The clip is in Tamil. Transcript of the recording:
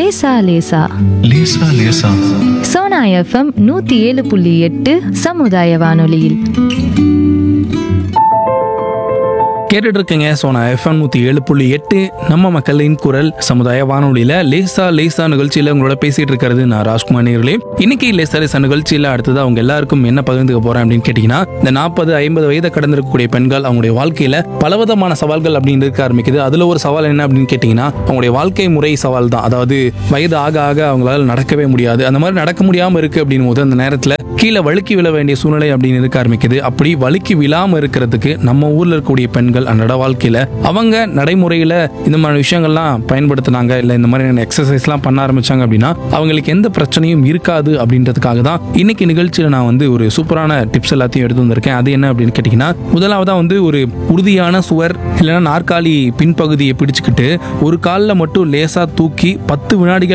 லேசா லேசா லேசா லேசா சோனா எஃப்எம் நூத்தி ஏழு புள்ளி எட்டு சமுதாய வானொலியில் கேட்டுட்டு இருக்கீங்க சோனா எஃப்எம் நூற்றி ஏழு புள்ளி எட்டு நம்ம மக்களின் குரல் சமுதாய வானொலியில் லேசா லேசா நிகழ்ச்சியில் உங்களோட பேசிட்டு இருக்கிறது நான் ராஜ்குமார் நேர்களே இன்னைக்கு லேசா லேசா நிகழ்ச்சியில் அடுத்தது அவங்க எல்லாருக்கும் என்ன பகிர்ந்துக்க போறேன் அப்படின்னு கேட்டிங்கன்னா இந்த நாற்பது ஐம்பது வயதை கடந்திருக்கக்கூடிய பெண்கள் அவங்களுடைய வாழ்க்கையில பலவிதமான சவால்கள் அப்படின்னு இருக்க ஆரம்பிக்குது அதுல ஒரு சவால் என்ன அப்படின்னு கேட்டிங்கன்னா அவங்களுடைய வாழ்க்கை முறை சவால் தான் அதாவது வயது ஆக ஆக அவங்களால நடக்கவே முடியாது அந்த மாதிரி நடக்க முடியாம இருக்கு அப்படின் போது அந்த நேரத்தில் கீழே வழுக்கி விழ வேண்டிய சூழ்நிலை அப்படின்னு இருக்க ஆரம்பிக்குது அப்படி வழுக்கி விழாம இருக்கிறதுக்கு நம்ம ஊர்ல இருக்கக்கூடிய பெண்கள் அன்றாட வாழ்க்கையில அவங்க நடைமுறையில இந்த மாதிரி விஷயங்கள்லாம் பயன்படுத்தினாங்க இல்ல இந்த மாதிரி எக்ஸசைஸ்லாம் பண்ண ஆரம்பிச்சாங்க அப்படின்னா அவங்களுக்கு எந்த பிரச்சனையும் இருக்காது அப்படின்றதுக்காக தான் இன்னைக்கு நிகழ்ச்சியில நான் வந்து ஒரு சூப்பரான டிப்ஸ் எல்லாத்தையும் எடுத்து வந்திருக்கேன் அது என்ன அப்படின்னு கேட்டிங்கன்னா முதலாவதா வந்து ஒரு உறுதியான சுவர் இல்லைன்னா நாற்காலி பின்பகுதியை பிடிச்சுக்கிட்டு ஒரு காலில் மட்டும் லேசா தூக்கி பத்து வினாடிகள்